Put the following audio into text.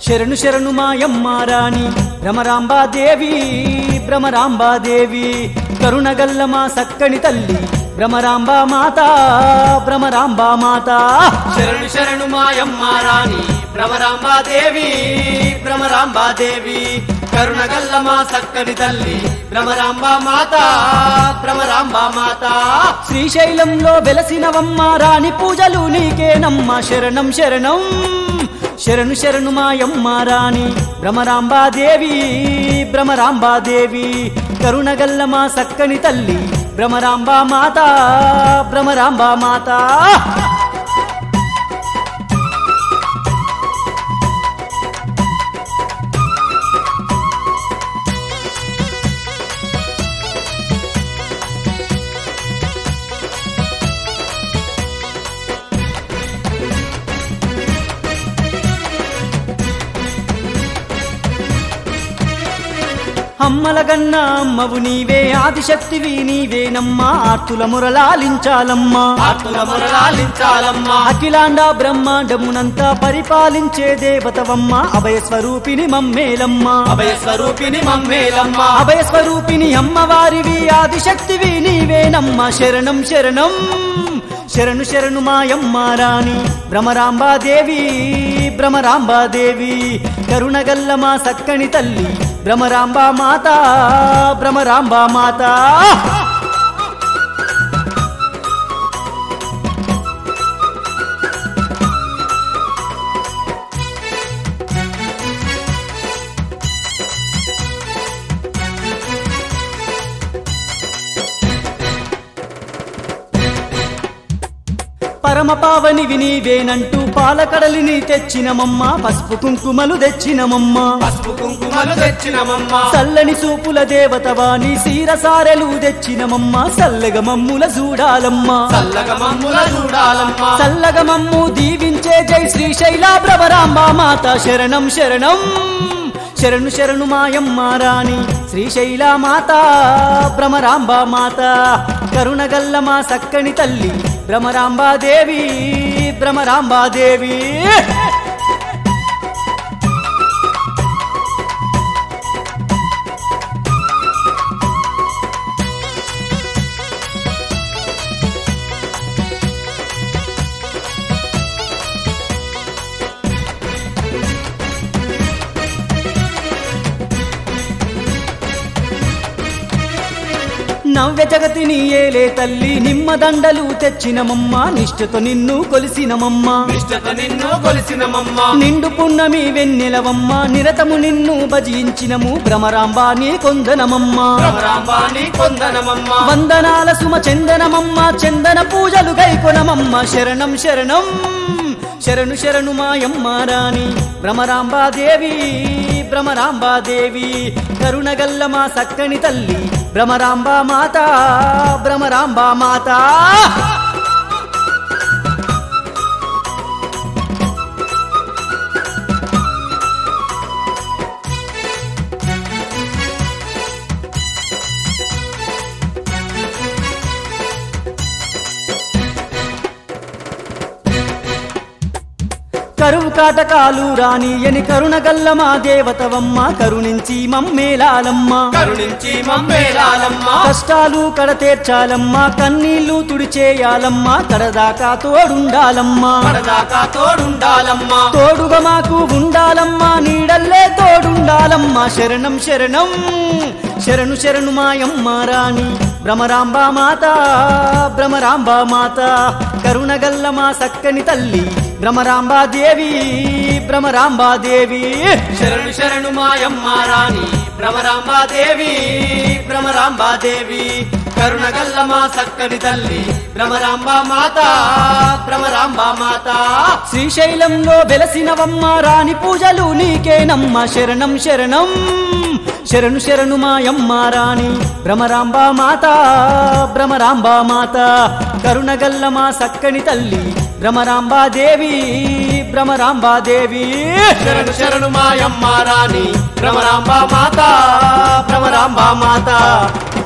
శరణు శరణు మాయమ్మ రాణి భ్రమరాంబాదేవి భ్రమరాంబాదేవి కరుణగల్ల మా సక్కని తల్లి భ్రమరాంబా మాత భ్రమరాంబా మాత శరణు శరణు మాయమ్మ రాణి భ్రమరాంబాదేవి భ్రమరాంబాదేవి కరుణగల్ల మా సక్కని తల్లి భ్రమరాంబా మాత భ్రమరాంబా మాత శ్రీశైలంలో వెలసినవమ్మ రాణి పూజలు నీకేనమ్మ శరణం శరణం శరణు శరణు మాయమ్మ రాణి భ్రమరాంబాదేవి భ్రమరాంబాదేవి కరుణగల్ల మా సక్కని తల్లి భ్రమరాంబా మాత భ్రమరాంబా మాత అమ్మలగన్న అమ్మవు నీవే ఆదిశక్తివి నీవేనమ్మా ఆర్తుల మురళాలించాలమ్మా ఆత్మల మురళాలించాలమ్మా అఖిలాండ బ్రహ్మాండమునంతా పరిపాలించే దేవతవమ్మ అభయ స్వరూపిణి మమ్మేలమ్మ అభయ స్వరూపిణి మమ్మేలమ్మా అభయ స్వరూపిణి అమ్మవారివి ఆదిశక్తివి నీవేనమ్మ శరణం శరణం శరణు శరణు మాయమ్మ రాణి భ్రమరాంబాదేవి భ్రమరాంబాదేవి కరుణగల్ల మా సక్కని తల్లి భ్రమరాంబా మాత భ్రమరాంబా మాత పరమ పావని వినీవేనంటూ పాలకడలిని తెచ్చినమమ్మ పసుపు కుంకుమలు తెచ్చినమమ్మ పసుపు కుంకుమలు తెచ్చినమమ్మా చల్లని సూపుల దేవతవాణి సీరసారెలు తెచ్చినమమ్మ సల్లగ మమ్ముల చూడాలమ్మ చల్లగా మమ్ముల చూడాలమ్మా చల్లగ మమ్ము దీవించే జై శ్రీశైల భ్రమరాంబ మాత శరణం శరణం శరణు శరణు మాయమ్మ రాణి శ్రీశైల మాత భ్రమరాంబ మాత కరుణగల్ల మా సక్కని తల్లి భ్రమరాంబాదేవి భ్రమరాంబాదేవి నవ్య జగతిని ఏలే తల్లి నిమ్మదండలు తెచ్చినమమ్మ నిష్ఠతో నిన్ను కొలిసినమమ్మ నిష్ఠత నిన్ను కొలిసినమమ్మా నిండు పున్నమి వెన్నెలవమ్మ నిరతము నిన్ను భజించినము భ్రమరాంబా నీ కొందనమమ్మ భ్రమరాంబాని కొందనమమ్మా వందనాల సుమ చందనమమ్మ చందన పూజలు గైకొనమమ్మ శరణం శరణం శరణు శరణు మాయమ్మ రాణి భ్రమరాంబాదేవి భ్రమరాంబాదేవి కరుణగల్ల మా సక్కని తల్లి భ్రమరాంబా మాత భ్రమరాంబా మాత కరువు కాటకాలు రాని ఎని కరుణగల్ల మా దేవతవమ్మ కరుణించి మమ్మేలాలమ్మ కరుణించి మమ్మేలాలమ్మా కష్టాలు కడతీర్చాలమ్మ కన్నీళ్లు తుడిచేయాలమ్మ కడదాకా తోడుండాలమ్మా పడదాకా తోడుండాలమ్మా తోడుగా మాకు ఉండాలమ్మా నీడల్లే తోడుండాలమ్మా శరణం శరణం శరణు శరణు మాయమ్మ రాణి భ్రమరాంబా మాత భ్రమరాంబా మాత కరుణగల్ల మా సక్కని తల్లి భ్రమరాంబాదేవి భ్రమరాంబాదేవి శరణు శరణు మాయమ్మ రాణి భ్రమరాంబాదేవి భ్రమరాంబాదేవి కరుణగల్ల మా సక్కని తల్లి భ్రమరాంబా మాత భ్రమరాంబా మాత శ్రీశైలంలో వెలసినవమ్మ రాణి పూజలు నీకేనమ్మ శరణం శరణం శరణు శరణు మాయమ్మ రాణి భ్రమరాంబా మాత భ్రమరాంబా మాత కరుణగల్ల మా సక్కని తల్లి భ్రమరాంబాదేవి భ్రమరాంబాదేవి శరణు శరణు మాయమ్మ రాణి భ్రమరాంబా మాత భ్రమరాంబా మాత